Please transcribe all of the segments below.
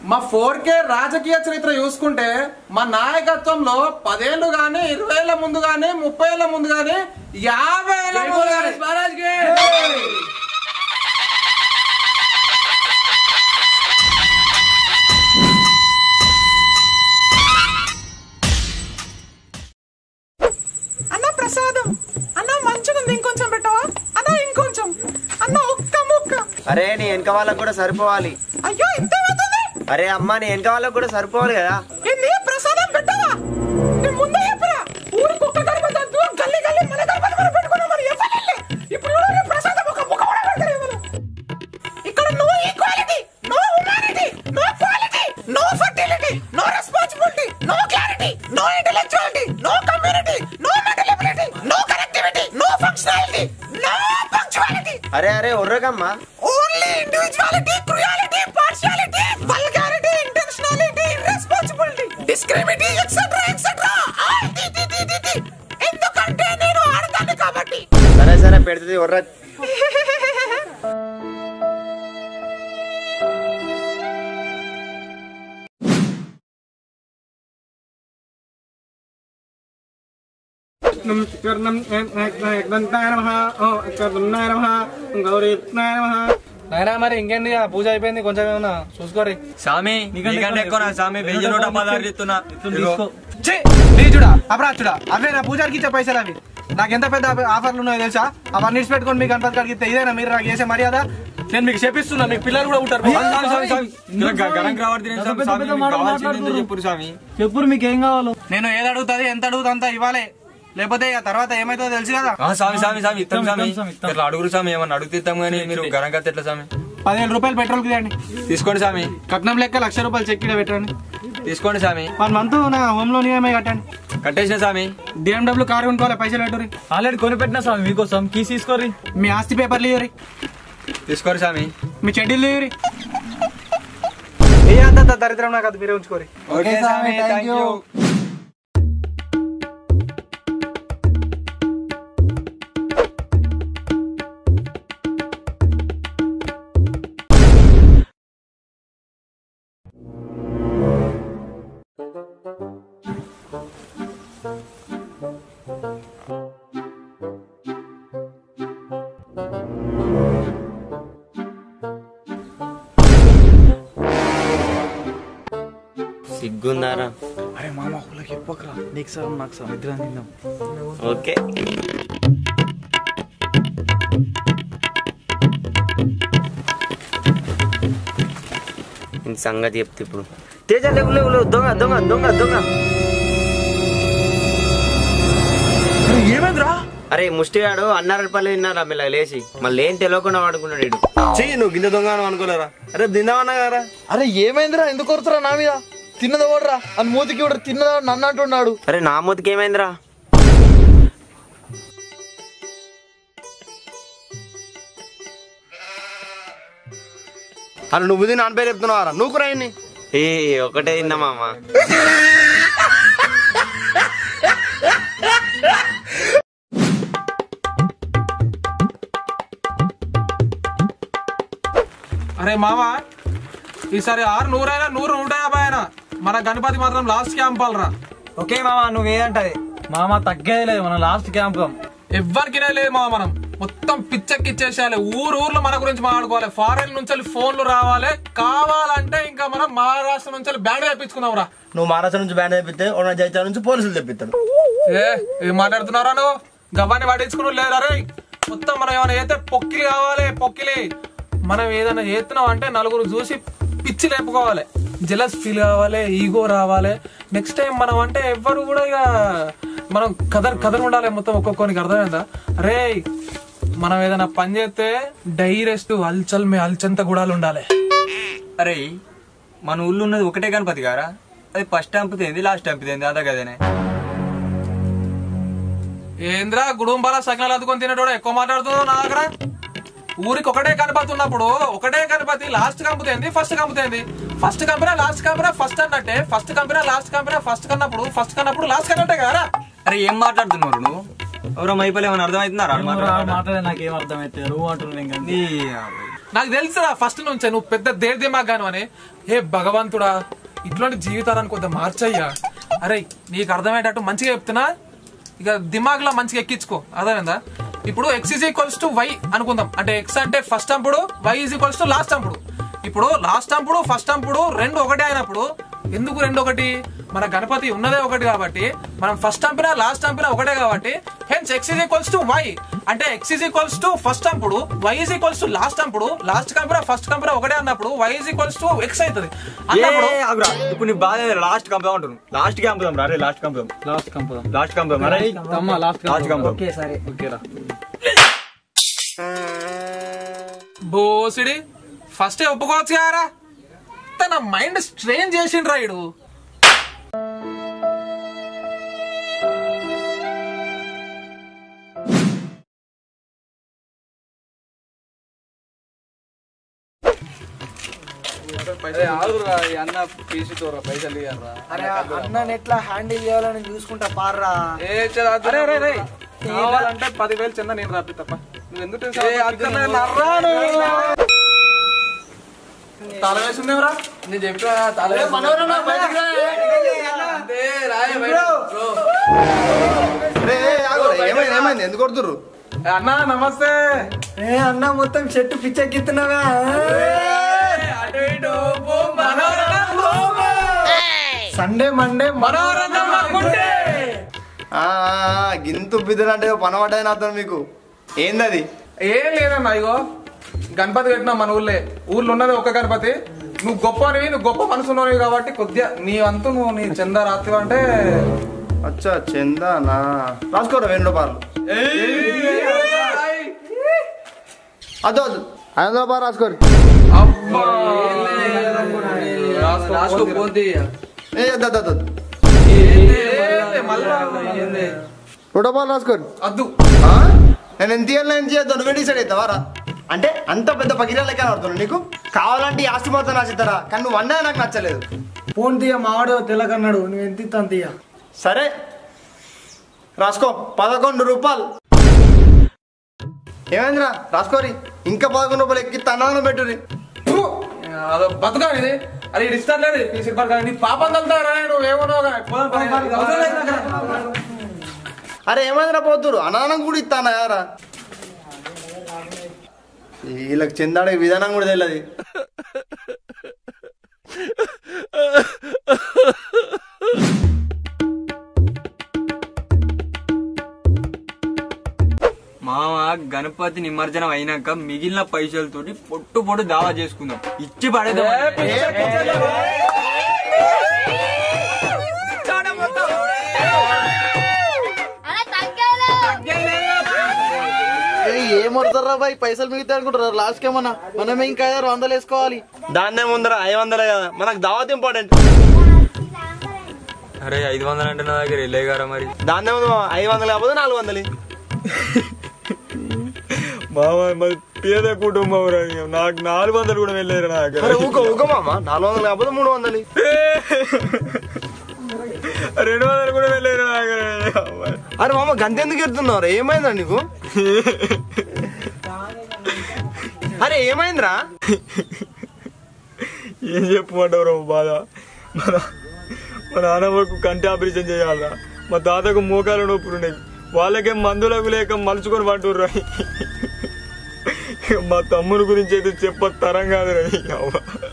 మా ఫోర్ కే రాజకీయ చరిత్ర చూసుకుంటే మా నాయకత్వంలో పదేళ్ళు గాని ఇరవై ఏళ్ల ముందు గాని ముప్పై ఏళ్ల ముందు గాని యాభై ఏళ్ల ముందు గాని అన్న ప్రసాదం అన్న మంచిగా ఉంది ఇంకొంచెం పెట్టవా అన్న ఇంకొంచెం అన్న ఒక్క ముక్క అరే నీ వెనక వాళ్ళకు కూడా సరిపోవాలి అయ్యో ఇంత అవుతుంది అరే అమ్మ నీ వెనక వాళ్ళకు కూడా సరిపోవాలి కదా ఏంది ప్రసాదం పెట్టవా నేను ముందే చెప్పరా ఊరికి ఒక్క గణపతి వద్దు గల్లీ గల్లీ మన గణపతి మనం పెట్టుకున్నాం మరి ఎవ్వలే ఇప్పుడు కూడా నీ ప్రసాదం ఒక ముక్క కూడా పెడతారు ఎవరు ఇక్కడ no equality no humanity no quality no fertility no responsibility no clarity no intellectuality no community no mental ability no connectivity no functionality no punctuality అరే అరే ఉర్రకమ్మా only individuality cruelty partiality vulgarity intentionality irresponsibility discrimity etcetera etcetera ఎందుకంటే నేను ఆడతాను కాబట్టి సరే సరే పెడుతుంది ఉర్ర నాయనా మరి ఇంకేంది ఆ పూజ అయిపోయింది కొంచెం ఏమన్నా చూసుకోరి స్వామి నీకంటే ఎక్కువ నా స్వామి వెయ్యి నూట పదహారు చెప్తున్నా ఇదిగో. ఛీ, నీ చూడా అపరాచుడా అవే నా పూజారికి ఇచ్చే పైసలు అవి నాకు ఎంత పెద్ద ఆఫ- ఆఫర్లు ఉన్నాయో తెలుసా అవన్నీ ఇచ్చి పెట్టుకొని మీకు గణపతి కాడికి ఇస్తే ఇదేనా మీరు నాకు చేసే మర్యాద నేను మీకు చెప్పిస్తున్నా మీకు పిల్లలు కూడా ఉంటారు స్వామి, స్వామి, స్వామి. ఇలా గ- గణం రావద్దు నేను స్వామి, స్వామి, మీకు కావాల్సింది ఏందో చెప్పురు స్వామి చెప్పురు మీకు ఏం కావాలో నేను ఏది అడుగుతుంది ఎంత అడుగుతా అంత ఇవ్వాలి లేకపోతే ఇక తర్వాత ఏమైతుందో తెలుసు కదా ఆ, స్వామి స్వామి స్వామి ఇస్తాం స్వామి ఇట్లా అడుగురు స్వామి ఏమన్నా అడుగుతాం కానీ మీరు గణం కత్తి ఎట్లా స్వామి పదిహేను రూపాయలు పెట్రోల్ కి తీయండి తీసుకోండి స్వామి కట్నం లెక్క లక్ష రూపాయలు చెక్ ఇక్కడ పెట్టండి తీసుకోండి స్వామి వన్ మంత్ నా హోమ్ లోన్ ఈఎంఐ కట్టండి కట్టేసిన స్వామి డిఎండబ్ల్యూ కార్ కొనుక్కోవాలి పైసలు పెట్టుర్రి ఆల్రెడీ కొనిపెట్టిన స్వామి మీకోసం కీస్ తీసుకోరి మీ ఆస్తి పేపర్లు ఇవ్వరి తీసుకోండి స్వామి మీ చెడ్డీలు ఇవ్వరి ఏ అంత దరిద్రం నాకు అది మీరే ఉంచుకోరి ఓకే స్వామి థ్యాంక్ యూ సిగ్గుందారా అరే మామ ఊళ్ళకి చెప్పకరా నీకు సగం నాకు సగం ఇద్దరం తిందాం ఓకే ఇంక సంగతి చెప్తే ఇప్పుడు తేజ లేవు లేవు లేవు దొంగ దొంగ దొంగ దొంగ ఏమైందిరా అరే ముష్టిగాడు అన్నారపల్లి విన్నారా మెల్ల లేచి మళ్ళీ ఏం తెలియకుండా వాడుకున్నాడు వీడు చెయ్యి నువ్వు గింజ దొంగ అని అనుకోలేరా అరే తిందామన్నా కదరా అరే ఏమైందిరా ఎందుకు కొడుతురా నా మీద తిన్నది ఓడరా అని మూతికి కూడా తిన్నదా నన్ను అంటున్నాడు అరే నా మూతికి ఏమైందిరా అరే నువ్వు తిని అని పేరు చెప్తున్నావారా నువ్వు కూడా ఆయన్ని ఏ ఒకటే తిన్నా మామ అరే మామ ఈసారి ఆరు నూరైనా నూరు నూట యాభై అయినా మన గణపతి మాత్రం లాస్ట్ క్యాంప్ రా ఓకే మామ నువ్వేంటది మామ తగ్గేది లేదు మన లాస్ట్ క్యాంప్ ఎవ్వరికి లేదు మామ మనం మొత్తం పిచ్చెక్కిచ్చేసేయాలి ఊరు ఊర్లో మన గురించి మాట్లాడుకోవాలి ఫారెన్ నుంచి ఫోన్లు రావాలి కావాలంటే ఇంకా మనం మహారాష్ట్ర నుంచి బ్యాండ్ తెప్పించుకుందాం రా నువ్వు మహారాష్ట్ర నుంచి బ్యాండ్ తెప్పిస్తే ఉన్న జైత్యాల నుంచి పోలీసులు తెప్పిస్తాడు ఏ ఏం మాట్లాడుతున్నారా నువ్వు గవ్వాన్ని పట్టించుకుని లేరా రే మొత్తం మనం ఏమైనా చేస్తే పొక్కిలి కావాలి పొక్కిలి మనం ఏదైనా చేస్తున్నాం అంటే నలుగురు చూసి పిచ్చి లేపుకోవాలి జెలస్ ఫీల్ కావాలి ఈగో రావాలి నెక్స్ట్ టైం మనం అంటే ఎవ్వరు కూడా ఇక మనం కదర్ కదర్ ఉండాలి మొత్తం ఒక్కొక్కరికి అర్థమైందా రే మనం ఏదైనా పని చేస్తే డైరెస్ట్ హల్చల్ మే హల్చంత గుడాలు ఉండాలి అరే మన ఊళ్ళో ఉన్నది ఒకటే గణపతి గారా అది ఫస్ట్ టెంప్ తేంది లాస్ట్ టెంప్ తేంది అదే కదనే ఏంద్రా గుడుంబాల సగనాలు అద్దుకొని తినేటోడు ఎక్కువ మాట్లాడుతున్నావు నా దగ్గర ఊరికి ఒకటే గణపతి ఉన్నప్పుడు ఒకటే గణపతి లాస్ట్ కంపుతేంది ఫస్ట్ కంపుతేంది first company last company first అన్నట్టే first company last company first కన్నప్పుడు ఫస్ట్ కన్నప్పుడు లాస్ట్ కన్నట్టే కదా అరే ఏం మాట్లాడుతున్నారు నువ్వు ఎవరో మైపల్ ఏమైనా అర్థమవుతున్నారా మాట్లాడే నాకేం అర్థమైతే నువ్వు అంటున్నావు ఇంకా నీ నాకు తెలుసురా ఫస్ట్ నుంచే నువ్వు పెద్ద దేవ్ దిమాగ్ గాను అని ఏ భగవంతుడా ఇట్లాంటి జీవితాలను కొద్దిగా మార్చయ్యా అరే నీకు అర్థమయ్యేటట్టు మంచిగా చెప్తున్నా ఇక దిమాగ్లో మంచిగా ఎక్కించుకో అర్థమైందా ఇప్పుడు x is equals to y అనుకుందాం అంటే ఎక్స్ అంటే ఫస్ట్ అంపుడు y is equals to last అంపుడు ఇప్పుడు లాస్ట్ అంపుడు ఫస్ట్ అంపుడు రెండు ఒకటే అయినప్పుడు ఎందుకు రెండు ఒకటి మన గణపతి ఉన్నదే ఒకటి కాబట్టి మనం ఫస్ట్ అంపినా లాస్ట్ అంపినా ఒకటే కాబట్టి hence x is equals to y అంటే x is equals to first అంపుడు y is equals to last అంపుడు లాస్ట్ కంపెనీ ఫస్ట్ కంపెనీ ఒకటే అన్నప్పుడు y is equals to x అవుతుంది అన్నప్పుడు ఏ, ఆగురా. ఇప్పుడు నీ బాధ లాస్ట్ కంపుదాం అంటున్నాను లాస్ట్ కి కంపుదాం రా లాస్ట్ కంపుదాం లాస్ట్ కంపదాం లాస్ట్ కంపుదాం రా తమ్మ లాస్ట్ లాస్ట్ కంపుదాం ఓకే సరే ఓకేరా బోసిడి ఫస్ట్ ఒప్పుకోవచ్చు కారా తన మైండ్ స్ట్రెయిన్ చేసిండ్రా ఇడు అన్న పీసుతోరా పైసలు ఇయ్యారా అరే అన్నని ఎట్లా హ్యాండిల్ చేయాలని చూసుకుంటా పార్రా ఏ చల్ అద్దు రే, రే, రే. కావాలంటే పదివేలు చిన్న నేను రాపి తప్ప నువ్వు ఎందుకు తల వేసి ఉండేవరా నేను చెప్పిన తల ఏమైంది ఏమైంది ఎందుకు కొడుతుర్రు అన్నా నమస్తే ఏ అన్న మొత్తం చెట్టు పిచ్చెక్కిస్తున్నావా సండే మండే మనోరంజన్ మాకుంటే. ఆ, ఆ, గింతు బిద్దులు అంటే పనబడ్డది నాతో మీకు ఏందది ఏం లేదన్నా ఇగో గణపతి కట్టినా మన ఊళ్ళే ఊర్లో ఉన్నది ఒక గణపతి నువ్వు గొప్పనివి నువ్వు గొప్ప మనసున్నవి కాబట్టి కొద్దిగా నీ అంతు నువ్వు నీ చందా రాత్రి అంటే అచ్చా చందానా రాసుకోరా వెయ్యి రూపాయలు అదో అదు ఐదు రూపాయలు రాసుకోరు ఏ అద్దు అద్దు అద్దు రెండు రూపాయలు రాసుకోరు అద్దు ఆ? నేను ఎంత ఇయ్యాలి ఎంత చేయొద్దు నువ్వే డిసైడ్ అవుతావా రా అంటే అంత పెద్ద పగిరా లెక్క ఆడుతున్నావు నీకు కావాలంటే ఈ ఆస్తి మొత్తం రాసిస్తారా కానీ నువ్వు అన్నది నాకు నచ్చలేదు ఫోన్ తీయ మావాడు తెలకన్నాడు నువ్వు ఎంత ఇస్తాను తీయ సరే రాసుకో పదకొండు రూపాయలు ఏమైందిరా రాసుకోరి ఇంకా పదకొండు రూపాయలు ఎక్కి తన్నాను పెట్టురి ఫు! అదో బతుకా ఇది అది ఇది ఇష్టం లేదు ఈ సిబ్బర్ కానీ నీ పాపం తల్తారా నువ్వు ఏమన్నావు కానీ. పోదాం పద. అవసరం లేదు నాకు. అరే ఏమైందిరా పోతురు అనానం కూడా ఇస్తానా యారా వీళ్ళకి చెందాడే విధానం కూడా తెలియదు మామ గణపతి నిమజ్జనం అయినాక మిగిలిన పైసలతోటి పొట్టు పొట్టు దావా చేసుకుందాం ఇచ్చి పడేద్దాం అలా తగ్గేలా ఏం పడతారా బాయ్ పైసలు మిగతా అనుకుంటారా లాస్ట్ ఏమన్నా మనమే ఇంకా ఐదారు వందలు వేసుకోవాలి దాన్నే ముందర ఐదు వందలే కదా మనకు దావత్ ఇంపార్టెంట్ అరే ఐదు వందలు అంటే నా దగ్గర వెళ్ళే గారా మరి దాన్నే ముందు ఐదు వందలు కాకపోతే నాలుగు వందలు మామ మరి పేద కుటుంబం రా నాకు నాలుగు వందలు కూడా వెళ్ళారు నా దగ్గర అరే ఊకో ఊకో మామ నాలుగు వందలు కాకపోతే మూడు వందలు రెండు వందలు కూడా వెళ్ళారు నా దగ్గర అరే మామ గంత ఎందుకు ఎడుతున్నావు ఏమైందిరా నీకు అరే ఏమైందిరా ఏం చెప్పమంటావు రా బాధ మన మా నాన్నమ్మకు కంటి ఆపరేషన్ చేయాలరా మా తాతకు మోకాలు నొప్పులు ఉన్నాయి వాళ్ళకేం మందులకు లేక మలుచుకొని పట్టుర్రా మా తమ్ముని గురించి అయితే చెప్ప తరం కాదురా ఈ అవ్వ.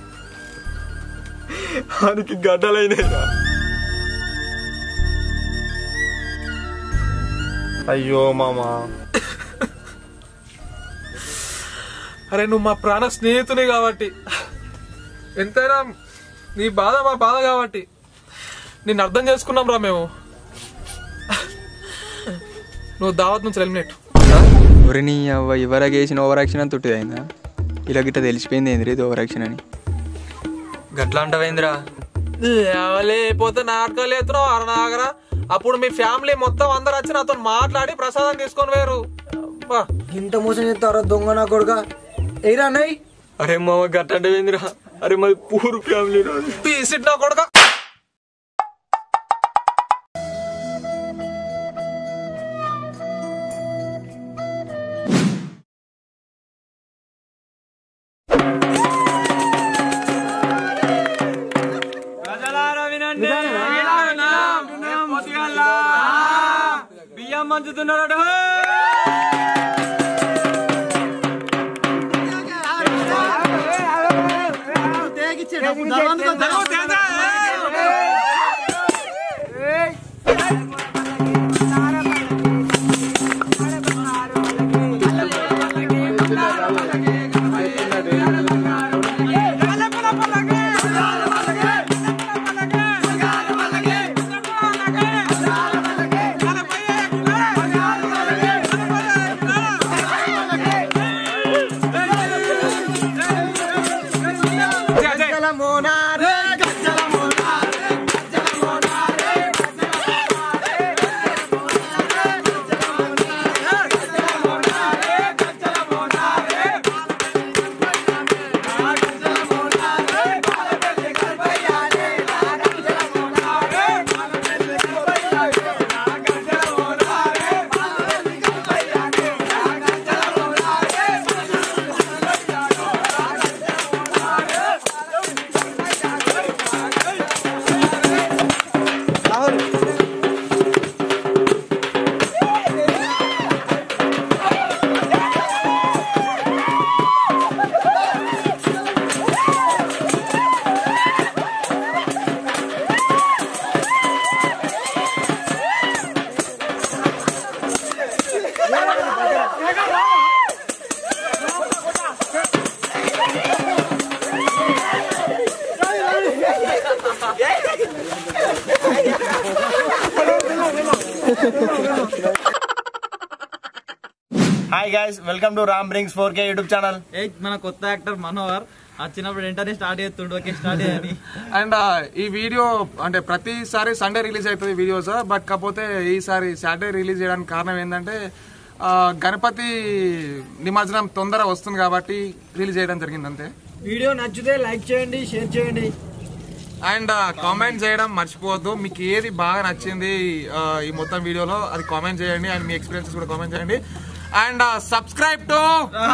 ఆయనకి గడ్డలైనాయిరా అయ్యో మామ అరే నువ్వు మా ప్రాణ స్నేహితుని కాబట్టి ఎంతైనా నీ బాధ మా బాధ కాబట్టి నిన్ను అర్థం చేసుకున్నాం రా మేము నువ్వు దావత్ నుంచి ఎలిమినేట్ ఒరి నీ అవ్వ ఇవరకు వేసిన ఓవర్ యాక్షన్ అని తొట్టిది అయిందా ఇలా గిట్ట తెలిసిపోయింది ఏంది ఇది ఓవర్ యాక్షన్ అని గట్లా అంటావేంద్రా లేకపోతే నాటకాలు ఎత్తున్నావు అరణాగరా అప్పుడు మీ ఫ్యామిలీ మొత్తం అందరు వచ్చి నాతో మాట్లాడి ప్రసాదం తీసుకొని వేరు ఇంత మోసం చేస్తారా దొంగ నా కొడుక ఎయిరా అన్నయ్య అరే మామ గట్టంటవేంద్రా అరే మాది పూర్ ఫ్యామిలీ పీసిట్ నా కొడుక పంచుతున్నాడు hi guys welcome to Ram brings four K YouTube channel ఏ మన కొత్త యాక్టర్ మనోహర్ వచ్చినప్పుడు వెంటనే స్టార్ట్ చేస్తుండు ఓకే స్టార్ట్ చేయని అండ్ ఈ వీడియో అంటే ప్రతిసారి సండే రిలీజ్ అవుతుంది వీడియోస్ బట్ కాకపోతే ఈసారి సాటర్డే రిలీజ్ చేయడానికి కారణం ఏంటంటే ఆ, గణపతి నిమజ్జనం తొందర వస్తుంది కాబట్టి రిలీజ్ చేయడం జరిగింది అంతే వీడియో నచ్చితే లైక్ చేయండి షేర్ చేయండి అండ్ కామెంట్ చేయడం మర్చిపోవద్దు మీకు ఏది బాగా నచ్చింది ఆ, ఈ మొత్తం వీడియోలో అది కామెంట్ చేయండి అండ్ మీ ఎక్స్పీరియన్సెస్ కూడా కామెంట్ చేయండి అండ్ సబ్స్క్రైబ్ టు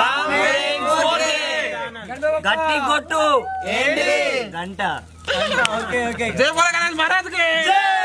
గట్టి కొట్టు గంట జై బోల గణేష్ మహారాజ్ కి